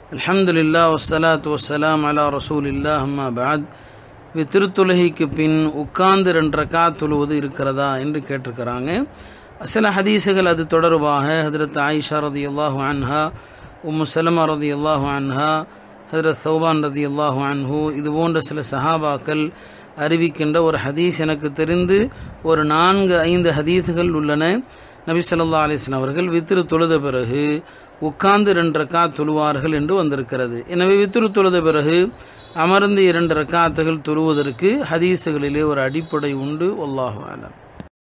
அல்ஹம்துலில்லா வஸ்ஸலாத்து வஸ்ஸலாம் அலா ரசூலில்லா அம்மா பாத் திருத்துலகிக்கு பின் உட்கார்ந்து ரெண்டு ரக்கா தொழுவது இருக்கிறதா என்று கேட்டிருக்கிறாங்க சில ஹதீஸுகள் அது தொடர்பாக ஹதரத் ஆயிஷா ரதி அல்லாஹு அன்ஹா உம்மு சலமா ரதி அல்லாஹு அன்ஹா ஹதரத் சௌபான் ரதி அல்லாஹு அன்ஹு இது போன்ற சில சஹாபாக்கள் அறிவிக்கின்ற ஒரு ஹதீஸ் எனக்கு தெரிந்து ஒரு நான்கு ஐந்து ஹதீஸுகள் உள்ளன நபி ஸல்லல்லாஹு அலைஹி வஸல்லம் அவர்கள் வித்திரு தொழுத பிறகு உட்கார்ந்து ரெண்டு ரக்கா தொழுவார்கள் என்று வந்திருக்கிறது எனவே வித்திரு தொழுத பிறகு அமர்ந்து இரண்டு ரக்காத்துகள் தொழுவதற்கு ஹதீஸுகளிலே ஒரு அடிப்படை உண்டு அல்லாஹு ஆலம்